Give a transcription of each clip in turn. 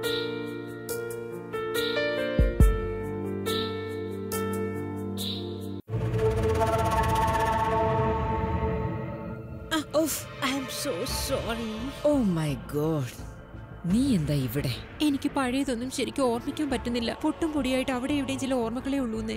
I am so sorry oh my god നീ എന്താ ഇവിടെ എനിക്ക് പഴയതൊന്നും ശരിക്കും ഓർമ്മിക്കാൻ പറ്റുന്നില്ല പൊട്ടും പൊടിയായിട്ട് അവിടെ എവിടെയും ചില ഓർമ്മകളേ ഉള്ളൂന്നേ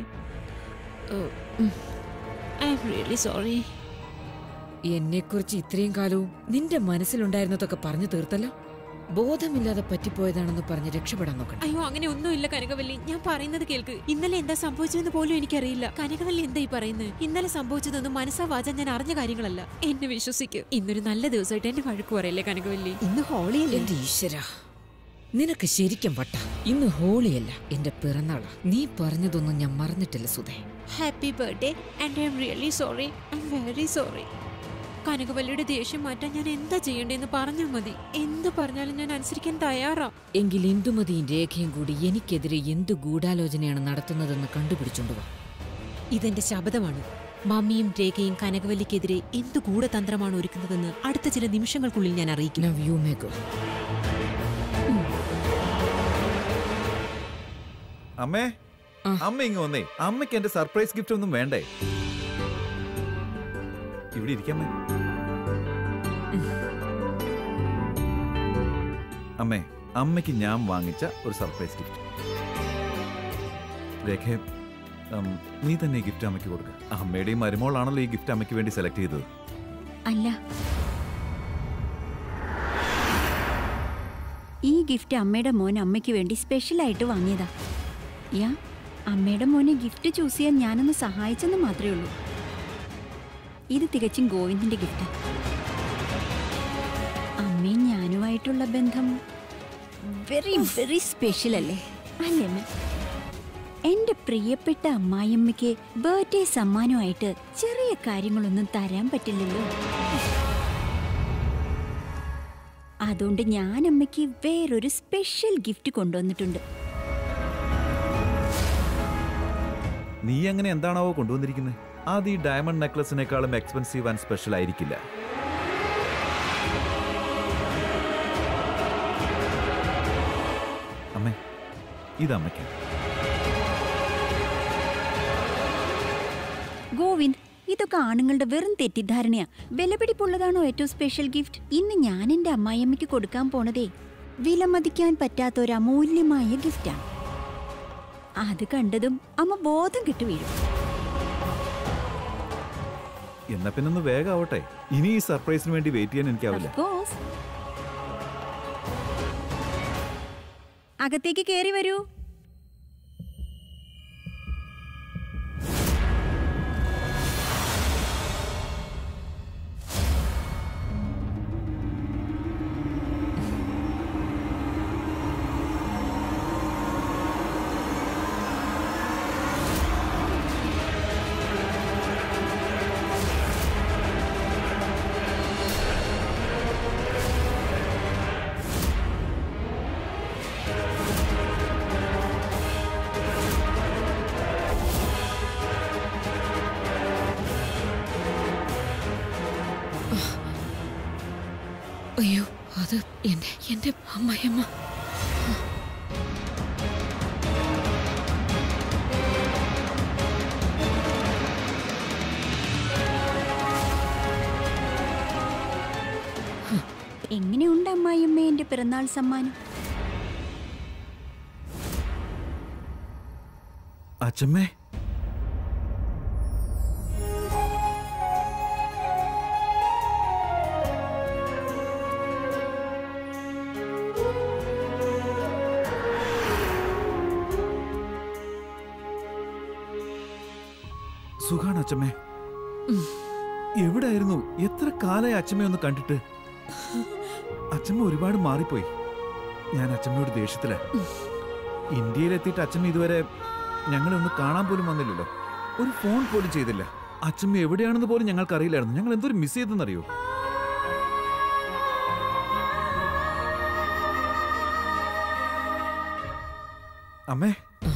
ഐ എം റിയലി സോറി എന്നെക്കുറിച്ച് ഇത്രയും കാലവും നിന്റെ മനസ്സിലുണ്ടായിരുന്നതൊക്കെ പറഞ്ഞു തീർത്തല്ലോ ബോധമില്ലാതെ പറ്റിപ്പോയതാണെന്ന് പറഞ്ഞ് രക്ഷപ്പെടാൻ നോക്കണം അയ്യോ അങ്ങനെ ഒന്നുമില്ല കനകവല്ലി ഞാൻ പറയുന്നത് കേൾക്ക് ഇന്നലെ എന്താ സംഭവിച്ചതെന്ന് പോലും എനിക്കറിയില്ല കനകവല്ലി എന്താ ഈ പറയുന്നത് ഇന്നലെ സംഭവിച്ചതൊന്നും മനസ്സാ വാച ഞാൻ അറിഞ്ഞ കാര്യങ്ങളല്ല എന്നെ വിശ്വസിക്ക് ഇന്നൊരു നല്ല ദിവസമായിട്ട് എന്നെ വഴക്ക് പറയല്ലേ കനകവല്ലി ഇന്ന് ഹോളിയല്ലേ എന്റെ ഈശ്വര നിനക്ക് ശരിക്കും വട്ട ഇന്ന് ഹോളിയല്ല എന്റെ പിറന്നാളാ നീ പറഞ്ഞതൊന്നും ഞാൻ മറന്നിട്ടില്ല സുധേ happy birthday and I am really sorry I am very sorry കനകവല്ലിയുടെ ദേഷ്യം മാറ്റാൻ ഞാൻ എന്താ ചെയ്യേണ്ടതെന്ന് പറഞ്ഞാൽ മതി എന്ത് പറഞ്ഞാലും ഞാൻ അനുസരിക്കാൻ തയ്യാറാ എങ്കിൽ ഇന്ദുമതിയും രേഖയും കൂടി എനിക്കെതിരെ എന്ത് ഗൂഢാലോചനയാണ് നടത്തുന്നതെന്ന് കണ്ടുപിടിച്ചോണ്ടുവാ ഇതെന്റെ ശബ്ദമാണ് മമ്മിയും രേഖയും കനകവല്ലിക്കെതിരെ എന്ത് ഗൂഢതന്ത്രമാണ് ഒരുക്കുന്നതെന്ന് അടുത്ത ചില നിമിഷങ്ങൾക്കുള്ളിൽ ഞാൻ അറിയിക്കും Now you may go. അമ്മേ ആ. അമ്മ ഇങ്ങ് വന്നേ അമ്മയ്ക്ക് എന്റെ സർപ്രൈസ് ഗിഫ്റ്റ് ഒന്നും വേണ്ടേ ഇവിടെ ഇരിക്കാമേ അമ്മേ അമ്മയ്ക്ക് ഞാൻ വാങ്ങിച്ച ഒരു സർപ്രൈസ് ഗിഫ്റ്റ് രേഖ ഉം, നീ തന്നെ ഈ ഗിഫ്റ്റ് അമ്മയ്ക്ക് കൊടുക്ക അമ്മയുടെയും മരുമോളാണല്ലോ ഈ ഗിഫ്റ്റ് അമ്മയ്ക്ക് വേണ്ടി സെലക്ട് ചെയ്തത് അല്ല ഈ ഗിഫ്റ്റ് അമ്മയുടെ മോൻ അമ്മയ്ക്ക് വേണ്ടി സ്പെഷ്യലായിട്ട് വാങ്ങിയതാ യാ അമ്മയുടെ മോനെ ഗിഫ്റ്റ് ചൂസ് ചെയ്യാൻ ഞാനൊന്ന് സഹായിച്ചെന്ന് മാത്രമേ ഉള്ളൂ ഇത് തികച്ചും ഗോവിന്ദിന്റെ ഗിഫ്റ്റ് അമ്മയും ഞാനുമായിട്ടുള്ള ബന്ധം വെരി വെരി സ്പെഷ്യൽ അല്ലേ അല്ലേ അമ്മ എന്റെ പ്രിയപ്പെട്ട അമ്മായിയമ്മയ്ക്ക് ബർത്ത്ഡേ സമ്മാനമായിട്ട് ചെറിയ കാര്യങ്ങളൊന്നും തരാൻ പറ്റില്ലല്ലോ അതുകൊണ്ട് ഞാൻ അമ്മയ്ക്ക് വേറൊരു സ്പെഷ്യൽ ഗിഫ്റ്റ് കൊണ്ടുവന്നിട്ടുണ്ട് നീ അങ്ങനെ എന്താണാവോ കൊണ്ടുവന്നിരിക്കുന്നത് അത് ഈ ഡയമണ്ട് നെക്ലസിനേക്കാളും എക്സ്പെൻസീവ് ആൻഡ് സ്പെഷ്യൽ ആയിരിക്കില്ല അമ്മേ ഇത് അമ്മയ്ക്ക് ഗോവിന്ദ് ഇതൊക്കെ ആണുങ്ങളുടെ വെറും തെറ്റിദ്ധാരണയാ വിലപിടിപ്പുള്ളതാണോ ഏറ്റവും സ്പെഷ്യൽ ഗിഫ്റ്റ് ഇന്ന് ഞാൻ എന്റെ അമ്മായിയമ്മയ്ക്ക് കൊടുക്കാൻ പോണതേ വിലമതിക്കാൻ പറ്റാത്ത ഒരു അമൂല്യമായ ഗിഫ്റ്റാണ് അത് കണ്ടതും അമ്മ ബോധം കിട്ടു വീഴും എന്നാ പിന്നെ ഒന്ന് വേഗം ആവട്ടെ ഇനി ഈ സർപ്രൈസിന് വേണ്ടി വെയിറ്റ് ചെയ്യാൻ എനിക്കാവില്ല Of course. അകത്തേക്ക് കേറി വരൂ അയ്യോ അത് എന്റെ എന്റെ അമ്മയമ്മ എങ്ങനെയുണ്ട് അമ്മായിയമ്മ എന്റെ പിറന്നാൾ സമ്മാനം അച്ഛമ്മേ സുഖാണ് അച്ഛമ്മേ എവിടായിരുന്നു എത്ര കാലായി അച്ഛമ്മ ഒന്ന് കണ്ടിട്ട് അച്ഛമ്മ ഒരുപാട് മാറിപ്പോയി ഞാൻ അച്ഛമ്മയോട് ദേഷ്യത്തില ഇന്ത്യയിലെത്തിയിട്ട് അച്ഛമ്മ ഇതുവരെ ഞങ്ങളെ ഒന്ന് കാണാൻ പോലും വന്നില്ലല്ലോ ഒരു ഫോൺ പോലും ചെയ്തില്ല അച്ഛമ്മ എവിടെയാണെന്ന് പോലും ഞങ്ങൾക്ക് അറിയില്ലായിരുന്നു ഞങ്ങൾ എന്തൊരു മിസ് ചെയ്തെന്നറിയോ അമ്മേ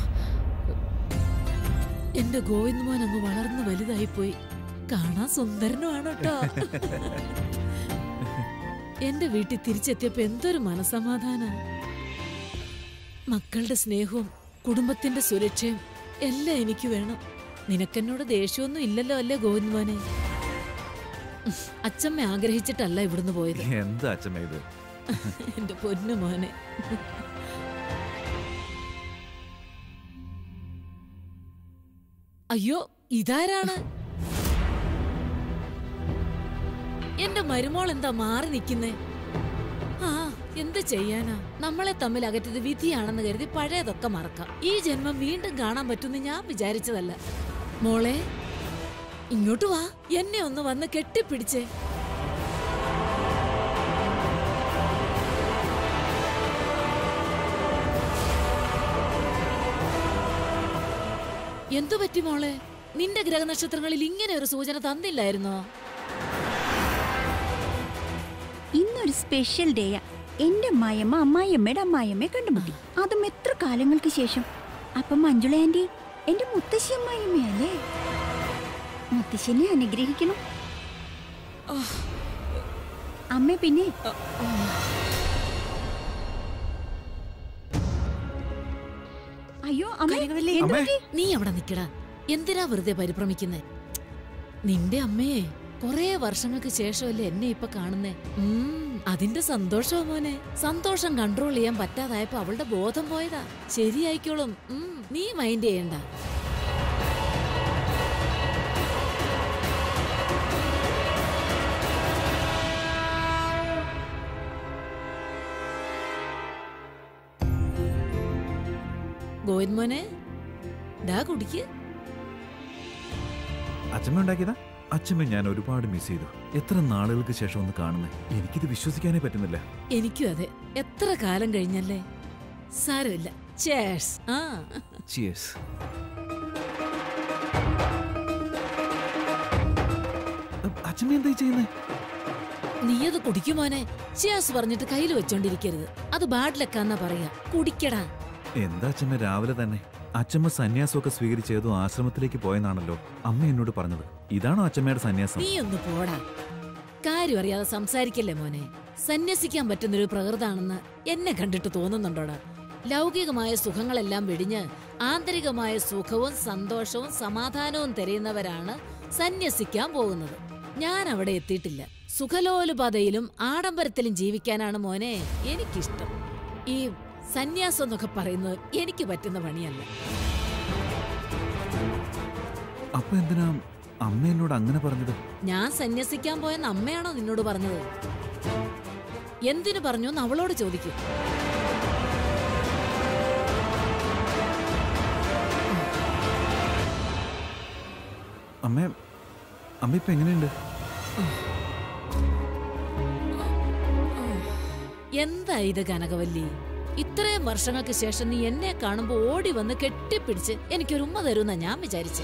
എന്റെ ഗോവിന്ദ് മോൻ അങ്ങ് വളർന്നു വലുതായി പോയി കാണാൻ സുന്ദരനുമാണ് കേട്ടോ എന്റെ വീട്ടിൽ തിരിച്ചെത്തിയപ്പോ എന്തൊരു മനസമാധാന മക്കളുടെ സ്നേഹവും കുടുംബത്തിന്റെ സുരക്ഷയും എല്ലാം എനിക്ക് വേണം നിനക്കെന്നോട് ദേഷ്യമൊന്നും ഇല്ലല്ലോ അല്ലേ ഗോവിന്ദ് മോനെ ഉം, അച്ചമ്മ ആഗ്രഹിച്ചിട്ടല്ല ഇവിടുന്ന് പോയത് എന്താ അച്ഛമ്മ ഇത് എന്റെ പൊന്നു മോനെ അയ്യോ ഇതാരാണ് എന്റെ മരുമോൾ എന്താ മാറി നിക്കുന്നേ ആ എന്ത് ചെയ്യാനാ നമ്മളെ തമ്മിൽ അകറ്റത് വിധിയാണെന്ന് കരുതി പഴയതൊക്കെ മറക്കാം ഈ ജന്മം വീണ്ടും കാണാൻ പറ്റുമെന്ന് ഞാൻ വിചാരിച്ചതല്ല മോളെ ഇങ്ങോട്ട് വാ എന്നെ ഒന്ന് വന്ന് കെട്ടിപ്പിടിച്ചേ എന്തു പറ്റി മോളെ നിന്റെ ഗ്രഹനക്ഷത്രങ്ങളിൽ ഇങ്ങനെ ഒരു സൂചന തന്നില്ലായിരുന്നോ ഇന്നൊരു സ്പെഷ്യൽ ഡേയാ എന്റെ അമ്മായിയമ്മ അമ്മായിയമ്മയുടെ അമ്മായിയമ്മയെ കണ്ടുമുട്ടി അതും എത്ര കാലങ്ങൾക്ക് ശേഷം അപ്പൊ മഞ്ജുള ആന്റി എന്റെ മുത്തശ്ശി അമ്മായിയമ്മയല്ലേ മുത്തശ്ശിനെ അനുഗ്രഹിക്കണം അമ്മ പിന്നെ അയ്യോ അമ്മ കനകവല്ലി. എന്ത് അമ്മേ. പറ്റി? നീ അവിടെ നിക്കടാ എന്തിനാ വെറുതെ പരിഭ്രമിക്കുന്നേ നിന്റെ അമ്മയെ കൊറേ വർഷങ്ങൾക്ക് ശേഷമല്ലേ എന്നെ ഇപ്പൊ കാണുന്നേ ഉം, അതിന്റെ സന്തോഷമാ മോനെ സന്തോഷം കൺട്രോൾ ചെയ്യാൻ പറ്റാതായപ്പോ അവളുടെ ബോധം പോയതാ ശരിയായിക്കോളും ഉം, നീ മൈൻഡ് ചെയ്യണ്ട ഗോവിന്ദ് മോനെ ദാ കുടിക്ക് അച്ഛമ്മ ഉണ്ടാക്കിയതാ അച്ഛമ്മ ഞാൻ ഒരുപാട് മിസ് ചെയ്തു എത്ര നാളുകൾക്ക് ശേഷം ഒന്ന് കാണുന്നേ എനിക്കിത് വിശ്വസിക്കാനേ പറ്റുന്നില്ല എനിക്കും അതെ എത്ര കാലം കഴിഞ്ഞല്ലേ സാരമില്ല ചേഴ്സ് ആ ചിയേഴ്സ് അച്ഛമ്മ എന്തായി ചെയ്യുന്നേ നീ അത് കുടിക്കുമോനെ ചേഴ്സ് പറഞ്ഞിട്ട് കയ്യിൽ വെച്ചോണ്ടിരിക്കരുത് അത് ബാഡിലക്കാന്നാ പറയാ കുടിക്കടാ എന്താ അച്ഛമ്മ രാവിലെ തന്നെ അച്ഛമ്മ സന്യാസമൊക്കെ സ്വീകരിച്ച് ഏതോ ആശ്രമത്തിലേക്ക് പോയെന്നാണല്ലോ അമ്മ എന്നോട് പറഞ്ഞത് ഇതാണോ അച്ഛമ്മയുടെ സന്യാസം നീ ഒന്ന് പോടാ കാര്യം അറിയാതെ സംസാരിക്കല്ലേ മോനെ സന്യസിക്കാൻ പറ്റുന്നൊരു പ്രകൃതാണെന്ന് എന്നെ കണ്ടിട്ട് തോന്നുന്നുണ്ടോടാ ലൗകികമായ സുഖങ്ങളെല്ലാം വെടിഞ്ഞ് ആന്തരികമായ സുഖവും സന്തോഷവും സമാധാനവും തിരയുന്നവരാണ് സന്യസിക്കാൻ പോകുന്നത് ഞാൻ അവിടെ എത്തിയിട്ടില്ല സുഖലോലുപതയിലും ആഡംബരത്തിലും ജീവിക്കാനാണ് മോനെ എനിക്കിഷ്ടം ഈ സന്യാസം എന്നൊക്കെ പറയുന്നത് എനിക്ക് പറ്റുന്ന പണിയല്ല അപ്പൊ എന്തിനാ അമ്മ എന്നോട് അങ്ങനെ പറഞ്ഞത് ഞാൻ സന്യസിക്കാൻ പോയെന്ന് അമ്മയാണോ നിന്നോട് പറഞ്ഞത് എന്തിനു പറഞ്ഞു എന്ന് അവളോട് ചോദിക്കും അമ്മ അമ്മ ഇപ്പൊ എങ്ങനെയുണ്ട് എന്താ ഇത് കനകവല്ലി ഇത്രയും വർഷങ്ങൾക്ക് ശേഷം നീ എന്നെ കാണുമ്പോ ഓടി വന്ന് കെട്ടിപ്പിടിച്ച് എനിക്കൊരു ഉമ്മ തരുമെന്നാ ഞാൻ വിചാരിച്ചു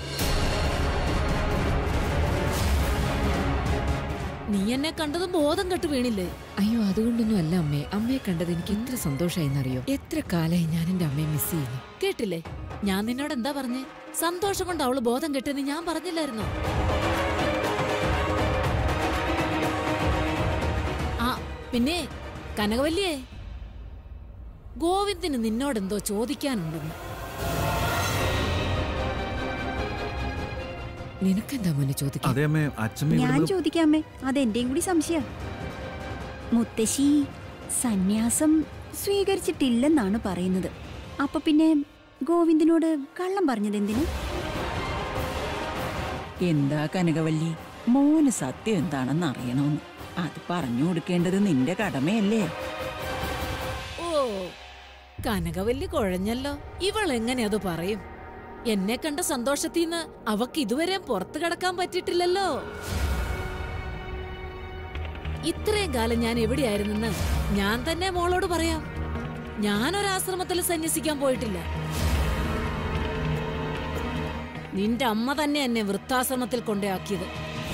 നീ എന്നെ കണ്ടതും ബോധം കെട്ട് വീണില്ലേ അയ്യോ അതുകൊണ്ടൊന്നും അല്ല അമ്മേ അമ്മയെ കണ്ടത് എനിക്ക് എത്ര സന്തോഷമായിന്നറിയോ എത്ര കാലമായി ഞാൻ എന്റെ അമ്മയെ മിസ് ചെയ്യുന്നു കേട്ടില്ലേ ഞാൻ നിന്നോട് എന്താ പറഞ്ഞേ സന്തോഷം കൊണ്ട് അവള് ബോധം കെട്ടെന്ന് ഞാൻ പറഞ്ഞില്ലായിരുന്നോ ആ പിന്നെ കനകവല്ലിയേ ഗോവിന്ദിന് നിന്നോടെന്തോ ചോദിക്കാനുണ്ടെന്ന് നിനക്കെന്താ മോനെ ചോദിക്കാൻ അതെ അമ്മേ അച്ഛമ്മ ഞാൻ ഇവിടുന്ന് ചോദിക്കാമേ അതെന്റെയും കൂടി സംശയ മുത്തശ്ശി സന്യാസം സ്വീകരിച്ചിട്ടില്ലെന്നാണ് പറയുന്നത് അപ്പൊ പിന്നെ ഗോവിന്ദനോട് കള്ളം പറഞ്ഞത് എന്തിനു എന്താ കനകവല്ലി മോന് സത്യം എന്താണെന്ന് അറിയണമെന്ന് അത് പറഞ്ഞു കൊടുക്കേണ്ടത് നിന്റെ കടമയല്ലേ ഓ കനകവല്ലി കുഴഞ്ഞല്ലോ ഇവൾ എങ്ങനെ അത് പറയും എന്നെ കണ്ട സന്തോഷത്തിന്ന് അവക്ക് ഇതുവരെ പുറത്തു കിടക്കാൻ പറ്റിയിട്ടില്ലല്ലോ ഇത്രയും കാലം ഞാൻ എവിടെയായിരുന്നെന്ന് ഞാൻ തന്നെ മോളോട് പറയാം ഞാനൊരാശ്രമത്തിൽ സന്യസിക്കാൻ പോയിട്ടില്ല നിന്റെ അമ്മ തന്നെ എന്നെ വൃത്താശ്രമത്തിൽ കൊണ്ടേയാക്കിയത്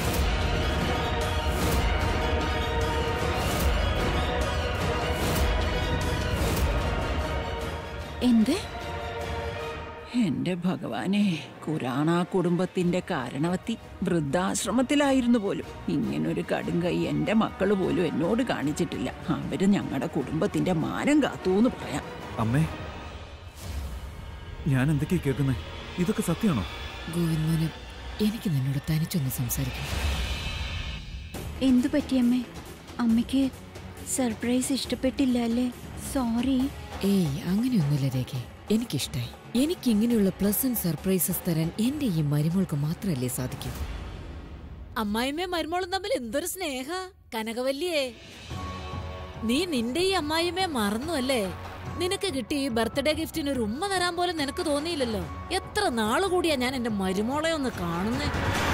എന്ത് എന്റെ ഭഗവാനെ കുരാണ കുടുംബത്തിന്റെ കാരണവത്തി വൃദ്ധാശ്രമത്തിലായിരുന്നു പോലും ഇങ്ങനൊരു കടുങ്കൈ എന്റെ മക്കള് പോലും എന്നോട് കാണിച്ചിട്ടില്ല അവര് ഞങ്ങളുടെ കുടുംബത്തിന്റെ മാനം കാത്തൂന്ന് പറയാം അമ്മേ ഞാൻ എന്തൊക്കെയാ കേൾക്കുന്നേ ഇതൊക്കെ സത്യമാണോ ഗോവിന്ദ് മോനെ എനിക്ക് നിന്നോട് തനിച്ചൊന്ന് സംസാരിക്കണം എന്തു പറ്റിയമ്മേ അമ്മയ്ക്ക് സർപ്രൈസ് ഇഷ്ടപ്പെട്ടില്ല അല്ലേ സോറി ഏയ് അങ്ങനെയൊന്നുമില്ല രേഖ എനിക്കിഷ്ടായി എനിക്ക് ഇങ്ങനെയുള്ള പ്ലസന്റ് സർപ്രൈസസ് തരാൻ എന്റെ ഈ മരുമോൾക്ക് മാത്രമല്ലേ സാധിക്കൂ അമ്മായിമ്മയും മരുമോളും തമ്മിൽ എന്തൊരു സ്നേഹ കനകവല്ലിയേ നീ നിന്റെ ഈ അമ്മായിമ്മയെ മറന്നു അല്ലേ നിനക്ക് കിട്ടി ഈ ബർത്ത്ഡേ ഗിഫ്റ്റിന് ഒരു ഉമ്മ തരാൻ പോലും നിനക്ക് തോന്നിയില്ലല്ലോ എത്ര നാള് കൂടിയാ ഞാൻ എന്റെ മരുമോളെ ഒന്ന് കാണുന്നേ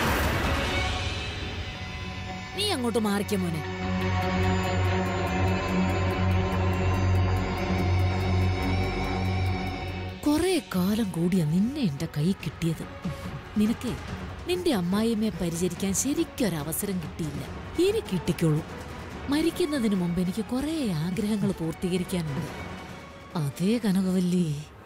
നീ അങ്ങോട്ട് മാറിക്ക മോനെ കൊറേ കാലം കൂടിയാ നിന്നെ എന്റെ കൈ കിട്ടിയത് നിനക്ക് നിന്റെ അമ്മായിയമ്മയെ പരിചരിക്കാൻ ശരിക്കൊരവസരം കിട്ടിയില്ല ഇനി കിട്ടിക്കോളൂ മരിക്കുന്നതിന് മുമ്പ് എനിക്ക് കുറെ ആഗ്രഹങ്ങൾ പൂർത്തീകരിക്കാനുണ്ട് അതേ കനകവല്ലി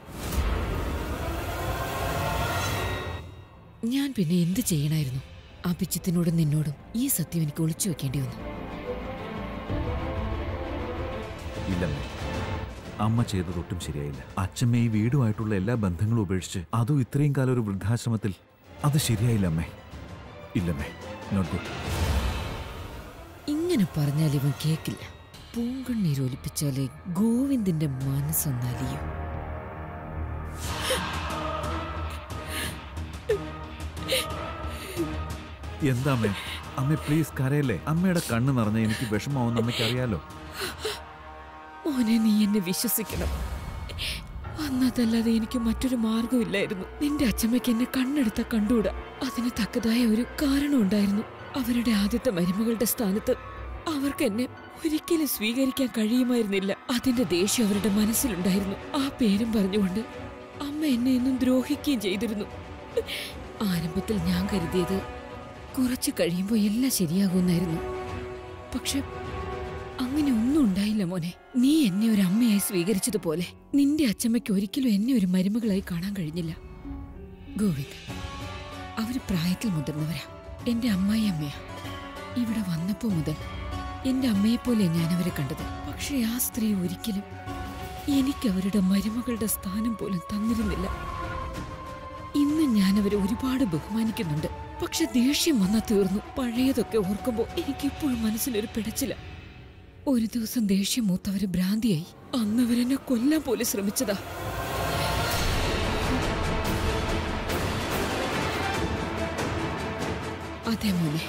ഞാൻ പിന്നെ എന്ത് ചെയ്യണമായിരുന്നു അഭിജിത്തിനോടും നിന്നോടും ഈ സത്യം എനിക്ക് ഒളിച്ചു വെക്കേണ്ടി വന്നു ഇല്ലമ്മേ അമ്മ ചെയ്തതൊട്ടും ശരിയായില്ല അച്ഛമ്മ ഈ വീടുമായിട്ടുള്ള എല്ലാ ബന്ധങ്ങളും ഉപേക്ഷിച്ച് അതും ഇത്രയും കാലം ഒരു വൃദ്ധാശ്രമത്തിൽ അത് ശരിയായില്ല അമ്മേ ഇല്ലമ്മേ നോട്ട് ഗുഡ് ഇങ്ങനെ പറഞ്ഞാൽ ഇവൻ കേക്കില്ല പൂങ്കണ്ണീരൊലിപ്പിച്ചാലേ ഗോവിന്ദിന്റെ മനസ്സൊന്നലിയും എന്താ അമ്മേ അമ്മേ പ്ലീസ് കരയല്ലേ അമ്മയുടെ കണ്ണ് നിറഞ്ഞ എനിക്ക് വിഷമാവുന്ന അമ്മയ്ക്ക് അറിയാലോ മോനെ നീ എന്നെ വിശ്വസിക്കണം അന്നതല്ലാതെ എനിക്ക് മറ്റൊരു മാർഗമില്ലായിരുന്നു നിന്റെ അച്ഛമ്മയ്ക്ക് എന്നെ കണ്ണെടുത്ത കണ്ടുകൂടാ അതിന് തക്കതായ ഒരു കാരണം ഉണ്ടായിരുന്നു അവരുടെ ആദ്യത്തെ മരുമകളുടെ സ്ഥാനത്ത് അവർക്ക് എന്നെ ഒരിക്കലും സ്വീകരിക്കാൻ കഴിയുമായിരുന്നില്ല അതിന്റെ ദേഷ്യം അവരുടെ മനസ്സിലുണ്ടായിരുന്നു ആ പേരും പറഞ്ഞുകൊണ്ട് അമ്മ എന്നെ എന്നും ദ്രോഹിക്കുകയും ചെയ്തിരുന്നു ആരംഭത്തിൽ ഞാൻ കരുതിയത് കുറച്ച് കഴിയുമ്പോൾ എല്ലാം ശരിയാകുമെന്നായിരുന്നു പക്ഷെ അങ്ങനെ ഒന്നും ഉണ്ടായില്ല മോനെ നീ എന്നെ ഒരു അമ്മയായി സ്വീകരിച്ചതുപോലെ നിന്റെ അച്ഛമ്മയ്ക്ക് ഒരിക്കലും എന്നെ ഒരു മരുമകളായി കാണാൻ കഴിഞ്ഞില്ല ഗോവിന്ദ് അവര് പ്രായത്തിൽ മുതിർന്നവരാ എന്റെ അമ്മായി അമ്മയാ ഇവിടെ വന്നപ്പോ മുതൽ എന്റെ അമ്മയെപ്പോലെ ഞാൻ അവരെ കണ്ടത് പക്ഷെ ആ സ്ത്രീ ഒരിക്കലും എനിക്ക് അവരുടെ മരുമകളുടെ സ്ഥാനം പോലും തന്നിരുന്നില്ല ഇന്ന് ഞാൻ അവരെ ഒരുപാട് ബഹുമാനിക്കുന്നുണ്ട് പക്ഷെ ദേഷ്യം വന്നാ തീർന്നു പഴയതൊക്കെ ഓർക്കുമ്പോ എനിക്ക് ഇപ്പോഴും മനസ്സിലൊരു പിടച്ചില്ല ഒരു ദിവസം ദേഷ്യം മൂത്തവര് ഭ്രാന്തിയായി അന്ന് അവരെന്നെ കൊല്ലാൻ പോലും ശ്രമിച്ചതാ അതെ മോനെ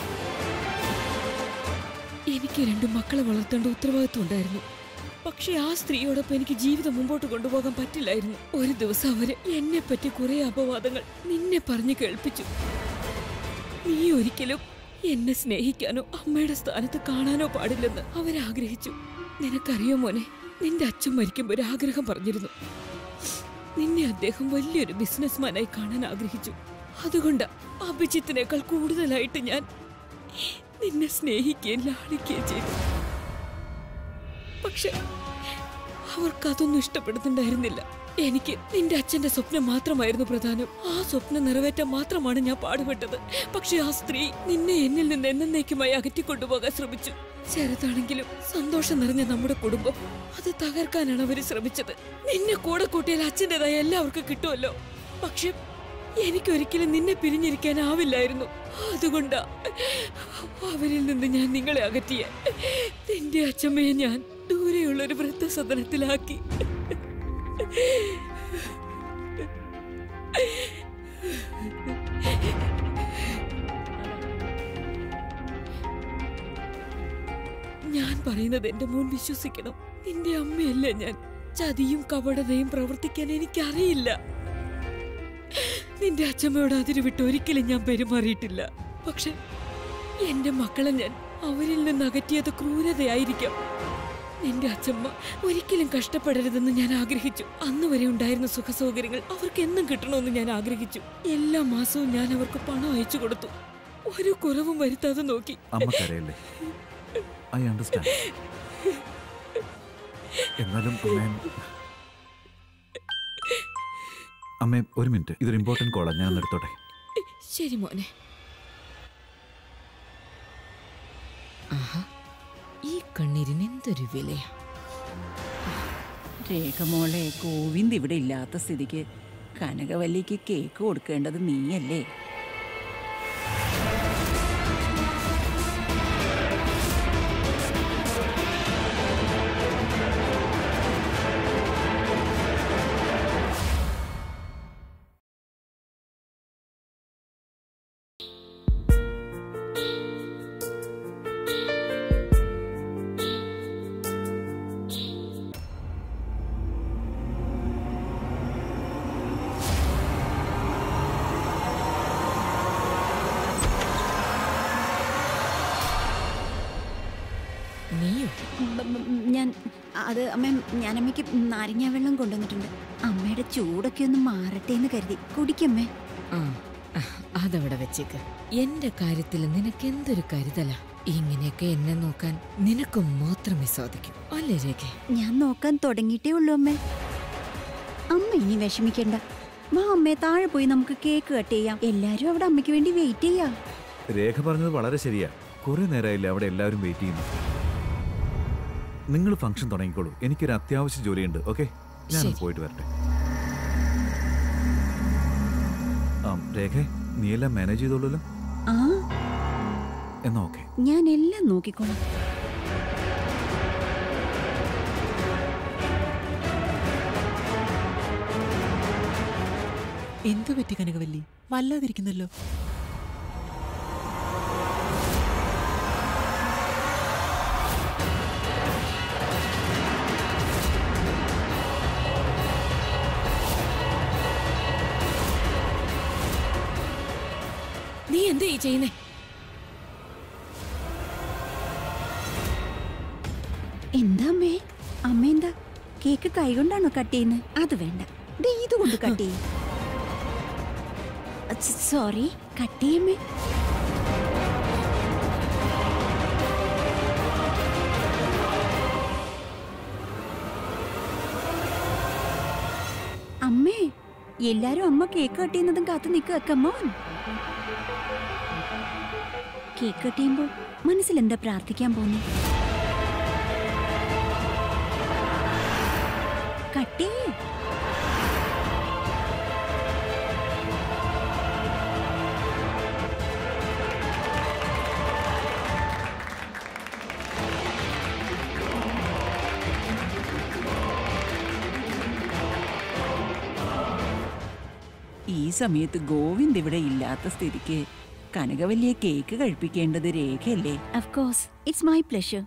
എനിക്ക് രണ്ടു മക്കളെ വളർത്തേണ്ട ഉത്തരവാദിത്വം ഉണ്ടായിരുന്നു പക്ഷെ ആ സ്ത്രീയോടൊപ്പം എനിക്ക് ജീവിതം മുമ്പോട്ട് കൊണ്ടുപോകാൻ പറ്റില്ലായിരുന്നു ഒരു ദിവസം അവര് എന്നെ പറ്റി കുറെ അപവാദങ്ങൾ നിന്നെ പറഞ്ഞു കേൾപ്പിച്ചു നീ ഒരിക്കലും എന്നെ സ്നേഹിക്കാനോ അമ്മയുടെ സ്ഥാനത്ത് കാണാനോ പാടില്ലെന്ന് അവരാഗ്രഹിച്ചു നിനക്കറിയോ മോനെ നിന്റെ അച്ഛൻ മരിക്കുമ്പോൾ ഒരു ആഗ്രഹം പറഞ്ഞിരുന്നു നിന്നെ അദ്ദേഹം വലിയൊരു ബിസിനസ്മാനായി കാണാൻ ആഗ്രഹിച്ചു അതുകൊണ്ട് അഭിജിത്തിനേക്കാൾ കൂടുതലായിട്ട് ഞാൻ നിന്നെ സ്നേഹിക്കുകയും ലാളിക്കുകയും ചെയ്തു പക്ഷെ അവർക്കതൊന്നും ഇഷ്ടപ്പെടുന്നുണ്ടായിരുന്നില്ല എനിക്ക് നിന്റെ അച്ഛന്റെ സ്വപ്നം മാത്രമായിരുന്നു പ്രധാനം ആ സ്വപ്നം നിറവേറ്റാൻ മാത്രമാണ് ഞാൻ പാടുപെട്ടത് പക്ഷെ ആ സ്ത്രീ നിന്നെ എന്നിൽ നിന്ന് എന്നേക്കുമായി അകറ്റിക്കൊണ്ടുപോകാൻ ശ്രമിച്ചു ചെറുതാണെങ്കിലും സന്തോഷം നിറഞ്ഞ നമ്മുടെ കുടുംബം അത് തകർക്കാനാണ് അവര് ശ്രമിച്ചത് നിന്നെ കൂടെ കൂട്ടിയാൽ അച്ഛൻ്റെതായ എല്ലാവർക്കും കിട്ടുമല്ലോ പക്ഷെ എനിക്കൊരിക്കലും നിന്നെ പിരിഞ്ഞിരിക്കാനാവില്ലായിരുന്നു അതുകൊണ്ടാ അവരിൽ നിന്ന് ഞാൻ നിങ്ങളെ അകറ്റിയ നിന്റെ അച്ഛമ്മയെ ഞാൻ ദൂരെയുള്ള ഒരു വൃദ്ധസദനത്തിലാക്കി ഞാൻ പറയുന്നത് എന്റെ മോൻ വിശ്വസിക്കണം നിന്റെ അമ്മയല്ല ഞാൻ ചതിയും കപടതയും പ്രവർത്തിക്കാൻ എനിക്കറിയില്ല നിന്റെ അച്ഛമ്മയോട് അതിര് വിട്ട് ഒരിക്കലും ഞാൻ പെരുമാറിയിട്ടില്ല പക്ഷെ എന്റെ മക്കളെ ഞാൻ അവരിൽ നിന്ന് അകറ്റിയത് ക്രൂരതയായിരിക്കാം നിന്റെ അച്ഛമ്മ ഒരിക്കലും കഷ്ടപ്പെടരുതെന്ന് ഞാൻ ആഗ്രഹിച്ചു അന്ന് വരെ ഉണ്ടായിരുന്ന സുഖസൗകര്യങ്ങൾ അവർക്ക് എന്നും കിട്ടണമെന്ന് ഞാൻ ആഗ്രഹിച്ചു എല്ലാ മാസവും ഞാൻ അവർക്ക് പണം അയച്ചു കൊടുത്തു ഒരു കുറവും വരുത്താതെ നോക്കി അമ്മ കരയല്ലേ ഐ അണ്ടർസ്റ്റാൻഡ് എന്നാലും അമ്മേ അമ്മേ ഒരു മിനിറ്റ് ഇതൊരു ഇമ്പോർട്ടന്റ് കോളാണ് ഞാൻ ഒന്ന് എടുത്തോട്ടെ ശരി മോനെ ആഹാ ഈ കണ്ണീരിന് എന്തൊരു വിലയാ രേഖമോളെ ഗോവിന്ദ് ഇവിടെ ഇല്ലാത്ത സ്ഥിതിക്ക് കനകവല്ലിക്ക് കേക്ക് കൊടുക്കേണ്ടത് നീയല്ലേ നീയോ ബ- ബ- ഞാൻ അത് അമ്മ ഞാൻ അമ്മയ്ക്ക് നാരങ്ങാ വെള്ളം കൊണ്ടുവന്നിട്ടുണ്ട് അമ്മയുടെ ചൂടൊക്കെ ഒന്ന് മാറട്ടെ എന്ന് കരുതി കുടിക്കമ്മേ ആ ആ, അതവിടെ വെച്ചേക്ക് എന്റെ കാര്യത്തിൽ നിനക്ക് എന്തൊരു കരുതല ഇങ്ങനെയൊക്കെ എന്നെ നോക്കാൻ നിനക്ക് മാത്രമേ സാധിക്കൂ അല്ലേ രേഖ ഞാൻ നോക്കാൻ തുടങ്ങിയിട്ടേ ഉള്ളൂ അമ്മേ അമ്മ ഇനി വിഷമിക്കണ്ട വാ അമ്മേ താഴെ പോയി നമുക്ക് കേക്ക് കട്ട് ചെയ്യാം എല്ലാരും അവിടെ അമ്മയ്ക്ക് വേണ്ടി വെയിറ്റ് ചെയ്യാം രേഖ പറഞ്ഞത് വളരെ ശരിയാ കുറെ നേരമായില്ലേ അവിടെ എല്ലാവരും വെയിറ്റ് ചെയ്യുന്നു നിങ്ങൾ ഫംഗ്ഷൻ തുടങ്ങിക്കോളൂ എനിക്കൊരു അത്യാവശ്യ ജോലിയുണ്ട് ഓക്കെ ഞാൻ ശരി. പോയിട്ട് വരട്ടെ ആ രേഖ നീ എല്ലാം മാനേജ് ചെയ്തോളൂല്ലോ ആ എന്നാ ഓക്കെ ഞാൻ എല്ലാം നോക്കിക്കോളാം എന്തു പറ്റി കനകവല്ലി വല്ലാതിരിക്കുന്നല്ലോ നീ എന്താ ഈ ചെയ്യുന്നേ എന്താ അമ്മേ അമ്മ എന്താ കേക്ക് കൈകൊണ്ടാണോ കട്ട് ചെയ്യുന്നത് അത് വേണ്ട ദേ ഇതുകൊണ്ട് കട്ട് ചെയ്യും സോറി കട്ട് ചെയ്യമ്മേ അമ്മേ എല്ലാരും അമ്മ കേക്ക് കട്ട് ചെയ്യുന്നതും കാത്തു നിൽക്കുക കമ്മോൻ കേക്ക് കട്ട് ചെയ്യുമ്പോൾ മനസ്സിൽ എന്താ പ്രാർത്ഥിക്കാൻ പോകുന്നു കട്ട് ചെയ്യ്. ഈ സമയത്ത് ഗോവിന്ദ് ഇവിടെ ഇല്ലാത്ത സ്ഥിതിക്ക് കനകവല്ലിയെ കേക്ക് കഴിപ്പിക്കേണ്ടത് രേഖയല്ലേ Of course, it's my pleasure.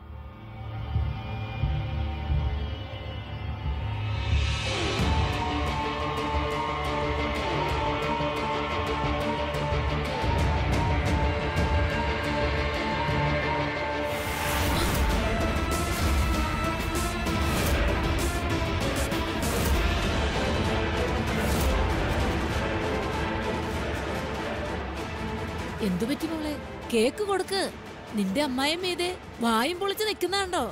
എന്തു പറ്റി മോളെ കേക്ക് കൊടുക്ക് നിന്റെ അമ്മായിയമ്മ ഇതേ വായും പൊളിച്ച് നിൽക്കുന്നുണ്ടോ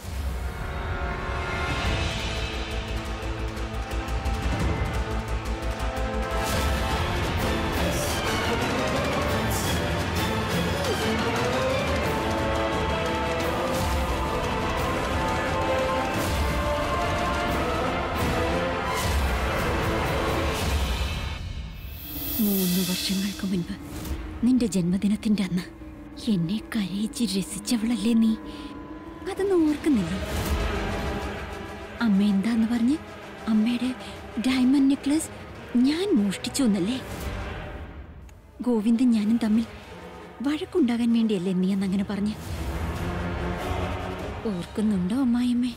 മൂന്ന് വർഷങ്ങൾക്ക് മുൻപ് നിന്റെ ജന്മദിനത്തിന്റെ അന്ന് എന്നെ കരയിച്ച് രസിച്ചവളല്ലേ നീ അതൊന്നും ഓർക്കുന്നില്ലേ അമ്മ എന്താന്ന് പറഞ്ഞ് അമ്മയുടെ ഡയമണ്ട് നെക്ലസ് ഞാൻ മോഷ്ടിച്ചു എന്നല്ലേ ഗോവിന്ദൻ ഞാനും തമ്മിൽ വഴക്കുണ്ടാകാൻ വേണ്ടിയല്ലേ നീ എന്നങ്ങനെ പറഞ്ഞ് ഓർക്കുന്നുണ്ടോ അമ്മായിയമ്മേ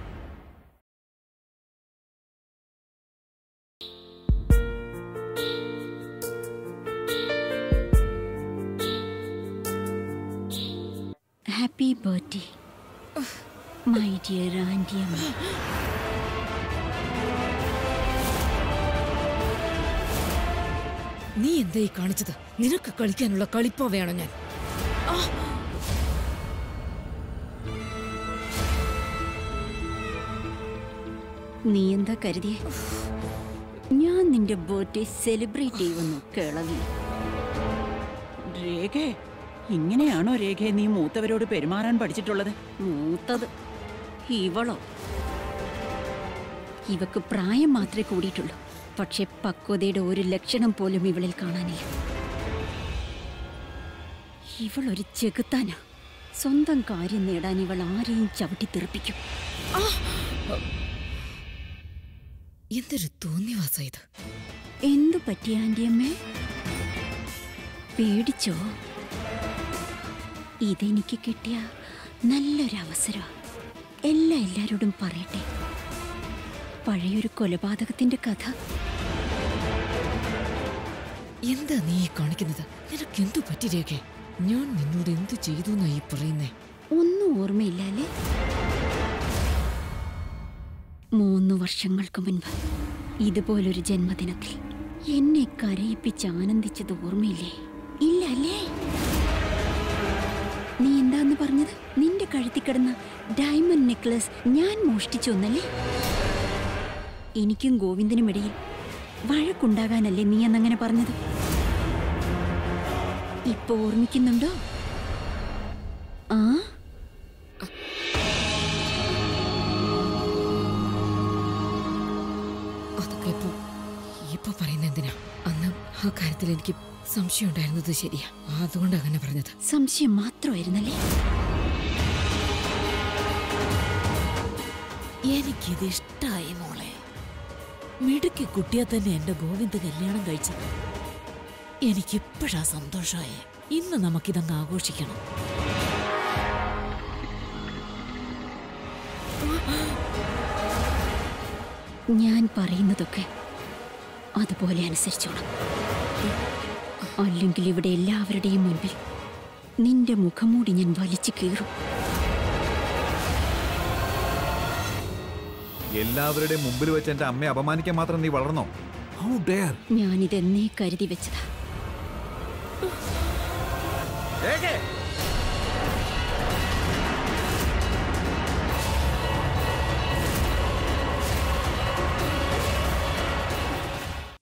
happy birthday my dear aunty അമ്മ നീ എന്താ ഈ കാണിച്ചത് നിനക്ക് കളിക്കാനുള്ള കളിപ്പോ വേണം ഞാൻ നീ എന്താ കരുതിയേ ഞാൻ നിന്റെ ബർത്ത്ഡേ സെലിബ്രേറ്റ് ചെയ്യുമെന്നു കിളവി രേഖേ ഇങ്ങനെയാണോ രേഖയെ നീ മൂത്തവരോട് പെരുമാറാൻ പഠിച്ചിട്ടുള്ളത് മൂത്തത് ഇവളോ ഇവക്ക് പ്രായം മാത്രമേ കൂടിയിട്ടുള്ളൂ പക്ഷെ പക്വതയുടെ ഒരു ലക്ഷണം പോലും ഇവളിൽ കാണാനില്ല ഇവളൊരു ചെകുത്താനാ സ്വന്തം കാര്യം നേടാൻ ഇവൾ ആരെയും ചവിട്ടി തെറിപ്പിക്കും എന്തൊരു തോന്നിവാസ ഇത് എന്തു പറ്റി ആന്റിയമ്മേ പേടിച്ചോ ഇതെനിക്ക് കിട്ടിയ നല്ലൊരവസരം എല്ലാം എല്ലാരോടും പറയട്ടെ പഴയൊരു കൊലപാതകത്തിന്റെ കഥ എന്താ നീ ഈ കാണിക്കുന്നത് നിനക്ക് എന്തു പറ്റി രേഖ ഞാൻ നിന്നോട് എന്തു ചെയ്തു എന്നാ ഈ പറയുന്നേ ഒന്നും ഓർമ്മയില്ല അല്ലേ മൂന്ന് വർഷങ്ങൾക്ക് മുൻപ് ഇതുപോലൊരു ജന്മദിനത്തിൽ എന്നെ കരയിപ്പിച്ച് ആനന്ദിച്ചത് ഓർമ്മയില്ലേ ഇല്ല അല്ലേ നീ എന്താന്ന് പറഞ്ഞത് നിന്റെ കഴുത്തി കിടന്ന ഡയമണ്ട് നെക്ലസ് ഞാൻ മോഷ്ടിച്ചു എന്നല്ലേ എനിക്കും ഗോവിന്ദനും ഇടയിൽ വഴക്കുണ്ടാകാനല്ലേ നീ എന്നങ്ങനെ പറഞ്ഞത് ഇപ്പൊ ഓർമ്മിക്കുന്നുണ്ടോ ആ അതൊക്കെ ഇപ്പൊ ഇപ്പൊ പറയുന്ന എന്തിനാ അന്ന് ആ കാര്യത്തിൽ എനിക്ക് സംശയം ഉണ്ടായിരുന്നത് ശരിയാ അതുകൊണ്ട് അങ്ങനെ പറഞ്ഞത് സംശയം മാത്രമായിരുന്നല്ലേ എനിക്കിത് ഇഷ്ടായി മോളെ മിടുക്കി കുട്ടിയെ തന്നെ എന്റെ ഗോവിന്ദ് കല്യാണം കഴിച്ചത് എനിക്കിപ്പോഴാ സന്തോഷമായി ഇന്ന് നമുക്കിതങ്ങ് ആഘോഷിക്കണം ഞാൻ പറയുന്നതൊക്കെ അതുപോലെ അനുസരിച്ചോണം അല്ലെങ്കിൽ ഇവിടെ എല്ലാവരുടെയും മുൻപിൽ നിന്റെ മുഖംമൂടി ഞാൻ വലിച്ചു കീറും എല്ലാവരുടെയും മുമ്പിൽ വെച്ച് എന്റെ അമ്മയെ അപമാനിക്കാൻ മാത്രം നീ വളർന്നോ ഹൗ ഡെയർ ഞാനിതെന്നേ കരുതി വെച്ചതാ രേഖേ